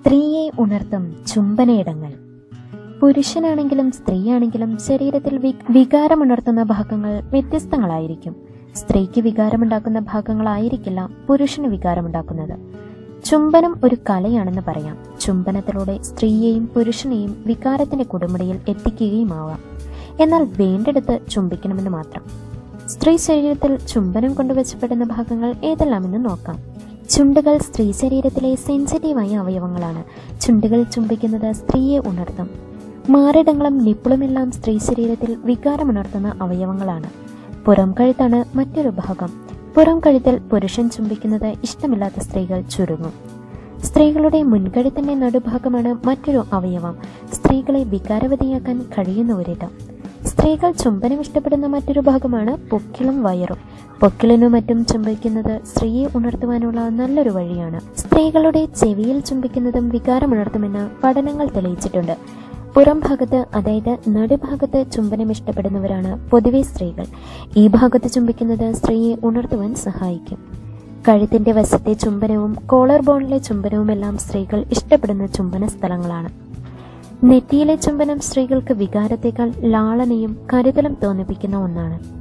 സ്ത്രീയെ ഉണർത്തും ചുംബനയിടങ്ങൾ പുരുഷനാണെങ്കിലും സ്ത്രീയാണെങ്കിലും ശരീരത്തിൽ വി- വികാരമുണർത്തുന്ന ഭാഗങ്ങൾ വ്യത്യസ്തങ്ങളായിരിക്കും സ്ത്രീക്ക് വികാരമുണ്ടാക്കുന്ന ഭാഗങ്ങളായിരിക്കില്ല പുരുഷന് വികാരമുണ്ടാക്കുന്നത് ചുംബനം ഒരു കലയാണെന്ന് പറയാം ചുംബനത്തിലൂടെ സ്ത്രീയെയും പുരുഷനെയും വികാരത്തിന്റെ കൊടുമുടിയിൽ എത്തിക്കുകയുമാവാം എന്നാൽ വേണ്ടെടുത്ത് ചുംബിക്കണമെന്ന് മാത്രം സ്ത്രീ ശരീരത്തിൽ ചുംബനം കൊണ്ട് വെച്ചപ്പെടുന്ന ഭാഗങ്ങൾ ഏതെല്ലാമെന്ന് നോക്കാം ചുണ്ടുകൾ സ്ത്രീ ശരീരത്തിലെ സെൻസിറ്റീവായ അവയവങ്ങളാണ് ചുണ്ടുകൾ ചുംബിക്കുന്നത് സ്ത്രീയെ ഉണർത്തും മാറിടങ്ങളും നിപ്പിളുമെല്ലാം സ്ത്രീ ശരീരത്തിൽ വികാരമുണർത്തുന്ന അവയവങ്ങളാണ് പുറം കഴുത്താണ് മറ്റൊരു ഭാഗം പുറം കഴുത്തിൽ പുരുഷൻ ചുംബിക്കുന്നത് ഇഷ്ടമില്ലാത്ത സ്ത്രീകൾ ചുരുങ്ങും സ്ത്രീകളുടെ മുൻകഴുത്തിന്റെ നടുഭാഗമാണ് മറ്റൊരു അവയവം സ്ത്രീകളെ വികാരവതിയാക്കാൻ കഴിയുന്ന ഒരിടം സ്ത്രീകൾ ചുംബനം ഇഷ്ടപ്പെടുന്ന മറ്റൊരു ഭാഗമാണ് പൊക്കിളും വയറും പൊക്കിളിനും മറ്റും ചുംബിക്കുന്നത് സ്ത്രീയെ ഉണർത്തുവാനുള്ള നല്ലൊരു വഴിയാണ് സ്ത്രീകളുടെ ചെവിയിൽ ചുംബിക്കുന്നതും വികാരമുണർത്തുമെന്ന് പഠനങ്ങൾ തെളിയിച്ചിട്ടുണ്ട് പുറം ഭാഗത്ത് അതായത് നടുഭാഗത്ത് ചുംബനം ഇഷ്ടപ്പെടുന്നവരാണ് പൊതുവെ സ്ത്രീകൾ ഈ ഭാഗത്ത് ചുംബിക്കുന്നത് സ്ത്രീയെ ഉണർത്തുവാൻ സഹായിക്കും കഴുത്തിന്റെ വശത്തെ ചുംബനവും കോളർ ബോണിലെ ചുംബനവുമെല്ലാം സ്ത്രീകൾ ഇഷ്ടപ്പെടുന്ന ചുംബന സ്ഥലങ്ങളാണ് നെറ്റിയിലെ ചുംബനം സ്ത്രീകൾക്ക് വികാരത്തേക്കാൾ ലാളനയും കരുതലും തോന്നിപ്പിക്കുന്ന ഒന്നാണ്